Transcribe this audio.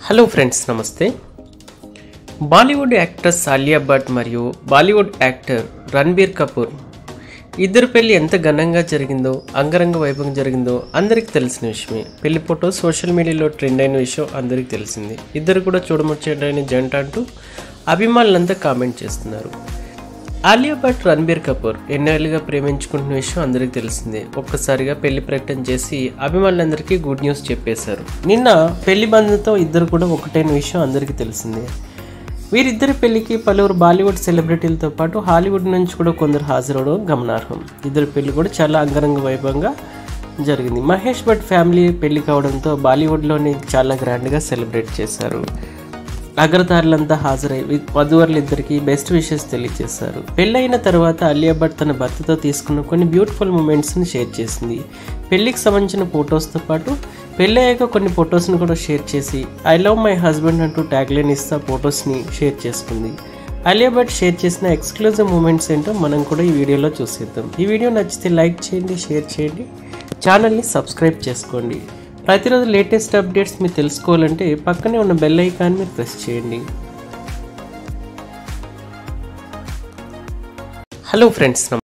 hello friends నమస్తే Bollywood actress Alia Bhatt మరియు Bollywood actor Ranbir Kapoor ఇద్దరు పెళ్లి ఎంత ఘనంగా జరిగిందో అంగరంగ వైభవం జరిగిందో అందరికీ తెలిసిన విషయమే పెళ్లి ఫోటో సోషల్ మీడియాలో ట్రెండ్ అయిన విషయం అందరికీ తెలిసింది ఇద్దరు కూడా చూడముచ్చటైన జంట అంటూ అభిమానులంతా కామెంట్ చేస్తున్నారు ఆలియా భట్ రణబీర్ కపూర్ ఎన్నేళ్ళుగా ప్రేమించుకుంటున్న విషయం అందరికీ తెలిసిందే ఒక్కసారిగా పెళ్లి ప్రకటన చేసి అభిమానులందరికీ గుడ్ న్యూస్ చెప్పేశారు నిన్న పెళ్లి బంధంతో ఇద్దరు కూడా ఒకటైన విషయం అందరికీ తెలిసిందే వీరిద్దరి పెళ్లికి పలువురు బాలీవుడ్ సెలబ్రిటీలతో పాటు హాలీవుడ్ నుంచి కూడా కొందరు హాజరవడం గమనార్హం ఇద్దరి పెళ్లి కూడా చాలా అంగరంగ వైభవంగా జరిగింది మహేష్ భట్ ఫ్యామిలీ పెళ్లి కావడంతో బాలీవుడ్లోని చాలా గ్రాండ్గా సెలబ్రేట్ చేశారు అగ్రతారులంతా హాజరై వి- వధూవరులిద్దరికీ బెస్ట్ విషెస్ తెలియజేశారు పెళ్ళైన తర్వాత అలియా భట్ తన భర్తతో తీసుకున్న కొన్ని బ్యూటిఫుల్ మూమెంట్స్ని షేర్ చేసింది పెళ్లికి సంబంధించిన ఫొటోస్తో పాటు పెళ్ళయ్యాక కొన్ని ఫొటోస్ని కూడా షేర్ చేసి ఐ లవ్ మై హస్బెండ్ అంటూ ట్యాగ్లైన్ ఇస్తా ఫొటోస్ని షేర్ చేసుకుంది అలియా భట్ షేర్ చేసిన ఎక్స్క్లూజివ్ మూమెంట్స్ ఏంటో మనం కూడా ఈ వీడియోలో చూసేద్దాం ఈ వీడియో నచ్చితే లైక్ చేయండి షేర్ చేయండి ఛానల్ని సబ్స్క్రైబ్ చేసుకోండి ప్రతిరోజు లేటెస్ట్ అప్డేట్స్ మీరు తెలుసుకోవాలంటే పక్కనే ఉన్న బెల్ ఐకాన్ మీరు ప్రెస్ చేయండి హలో ఫ్రెండ్స్